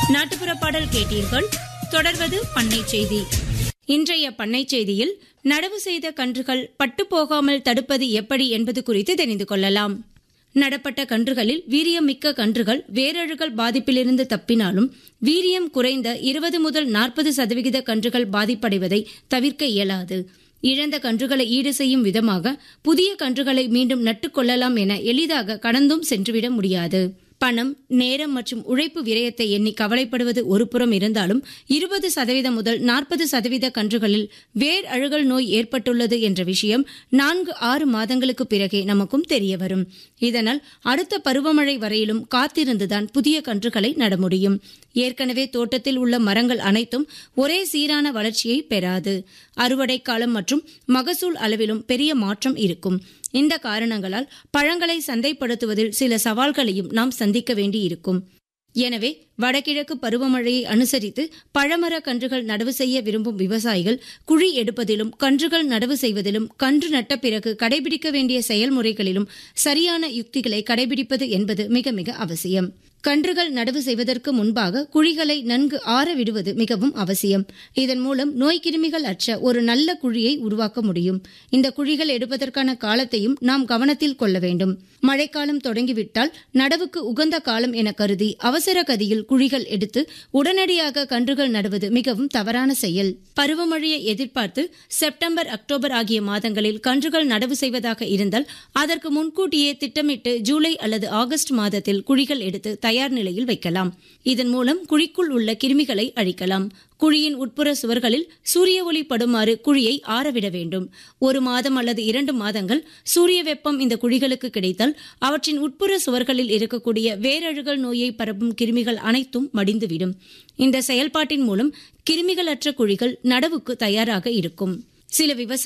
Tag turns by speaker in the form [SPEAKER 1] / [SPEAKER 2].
[SPEAKER 1] நாட்டுப்புற பாடல் கேட்டீர்கள் தொடர்வது பண்ணை செய்தி இன்றைய பண்ணை செய்தியில் நடவு செய்த கன்றுகள் பட்டு போகாமல் தடுப்பது எப்படி என்பது குறித்து தெரிந்து கொள்ளலாம் நடப்பட்ட கன்றுகளில் வீரியம் மிக்க கன்றுகள் வேரழுகல் பாதிப்பிலிருந்து தப்பினாலும் வீரியம் குறைந்த இருபது முதல் நாற்பது சதவிகித கன்றுகள் பாதிப்படைவதை தவிர்க்க இயலாது இழந்த கன்றுகளை ஈடு செய்யும் விதமாக புதிய கன்றுகளை மீண்டும் நட்டுக்கொள்ளலாம் என எளிதாக கடந்தும் சென்றுவிட முடியாது பணம் நேரம் மற்றும் உழைப்பு விரயத்தை எண்ணி கவலைப்படுவது ஒருபுறம் இருந்தாலும் இருபது சதவீதம் முதல் நாற்பது சதவீத கன்றுகளில் வேர் அழுகல் நோய் ஏற்பட்டுள்ளது என்ற விஷயம் நான்கு ஆறு மாதங்களுக்கு பிறகே நமக்கும் தெரிய வரும் இதனால் அடுத்த பருவமழை வரையிலும் காத்திருந்துதான் புதிய கன்றுகளை நட முடியும் ஏற்கனவே தோட்டத்தில் உள்ள மரங்கள் அனைத்தும் ஒரே சீரான வளர்ச்சியை பெறாது அறுவடை காலம் மற்றும் மகசூல் அளவிலும் பெரிய மாற்றம் இருக்கும் இந்த காரணங்களால் பழங்களை சந்தைப்படுத்துவதில் சில சவால்களையும் நாம் சந்திக்க வேண்டியிருக்கும் எனவே வடகிழக்கு பருவமழையை அனுசரித்து பழமர கன்றுகள் நடவு செய்ய விரும்பும் விவசாயிகள் குழி எடுப்பதிலும் கன்றுகள் நடவு செய்வதிலும் கன்று நட்ட பிறகு கடைபிடிக்க வேண்டிய செயல்முறைகளிலும் சரியான யுக்திகளை கடைபிடிப்பது என்பது மிக மிக அவசியம் கன்றுகள் நடவு செய்வதற்கு முன்பாக குழிகளை நன்கு ஆற விடுவது மிகவும் அவசியம் இதன் மூலம் நோய்க்கிருமிகள் அற்ற ஒரு நல்ல குழியை உருவாக்க முடியும் இந்த குழிகள் எடுப்பதற்கான காலத்தையும் நாம் கவனத்தில் கொள்ள வேண்டும் மழைக்காலம் தொடங்கிவிட்டால் நடவுக்கு உகந்த காலம் என கருதி அவசர கதியில் குழிகள் எடுத்து உடனடியாக கன்றுகள் நடுவது மிகவும் தவறான செயல் பருவமழையை எதிர்பார்த்து செப்டம்பர் அக்டோபர் ஆகிய மாதங்களில் கன்றுகள் நடவு செய்வதாக இருந்தால் அதற்கு முன்கூட்டியே திட்டமிட்டு ஜூலை அல்லது ஆகஸ்ட் மாதத்தில் குழிகள் எடுத்து தயார் நிலையில் வைக்கலாம் இதன் மூலம் குழிக்குள் உள்ள கிருமிகளை அழிக்கலாம் குழியின் உட்புற சுவர்களில் சூரிய ஒளி படுமாறு குழியை ஆறவிட வேண்டும் ஒரு மாதம் அல்லது இரண்டு மாதங்கள் சூரிய வெப்பம் இந்த குழிகளுக்கு கிடைத்தால் அவற்றின் உட்புற சுவர்களில் இருக்கக்கூடிய வேரழுகல் நோயை பரப்பும் கிருமிகள் அனைத்தும் மடிந்துவிடும் இந்த செயல்பாட்டின் மூலம் கிருமிகளற்ற குழிகள் நடவுக்கு தயாராக இருக்கும் சில விவசாய